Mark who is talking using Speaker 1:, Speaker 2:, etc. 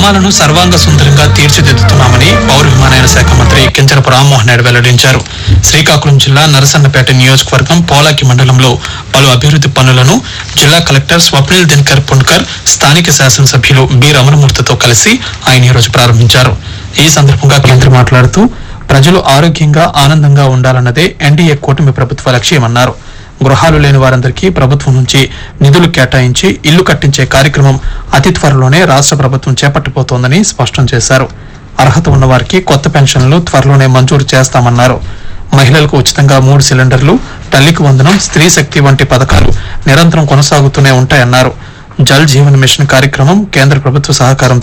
Speaker 1: గ్రామాలను సర్వాంగ సుందరంగా తీర్చిదిద్దుతున్నామని పౌర విమానయాన శాఖ మంత్రి కించరపు రామ్మోహన్ నాయుడు వెల్లడించారు శ్రీకాకుళం జిల్లా నరసన్నపేట నియోజకవర్గం పోలాకి మండలంలో పలు అభివృద్ది పనులను జిల్లా కలెక్టర్ స్వప్నిల్ దినకర్ పుణ్కర్ స్థానిక శాసనసభ్యులు బి రమణమూర్తితో కలిసి ఆయన ఈరోజు ప్రారంభించారు ఈ సందర్భంగా కేంద్ర మాట్లాడుతూ ప్రజలు ఆరోగ్యంగా ఆనందంగా ఉండాలన్నదే ఎన్డీఏ కూటమి ప్రభుత్వ లక్ష్యమన్నారు గృహాలు లేని వారందరికీ ప్రభుత్వం నుంచి నిధులు కేటాయించి ఇల్లు కట్టించే కార్యక్రమం అతి త్వరలోనే రాష్ట్ర ప్రభుత్వం చేపట్టబోతోందని స్పష్టం చేశారు అర్హత ఉన్న వారికి కొత్త పెన్షన్లు త్వరలోనే మంజూరు చేస్తామన్నారు మహిళలకు ఉచితంగా మూడు సిలిండర్లు తల్లికి వందనం స్త్రీ శక్తి వంటి పథకాలు నిరంతరం కొనసాగుతూనే ఉంటాయన్నారు జల్ జీవన్ మిషన్ కార్యక్రమం కేంద్ర ప్రభుత్వ సహకారంతో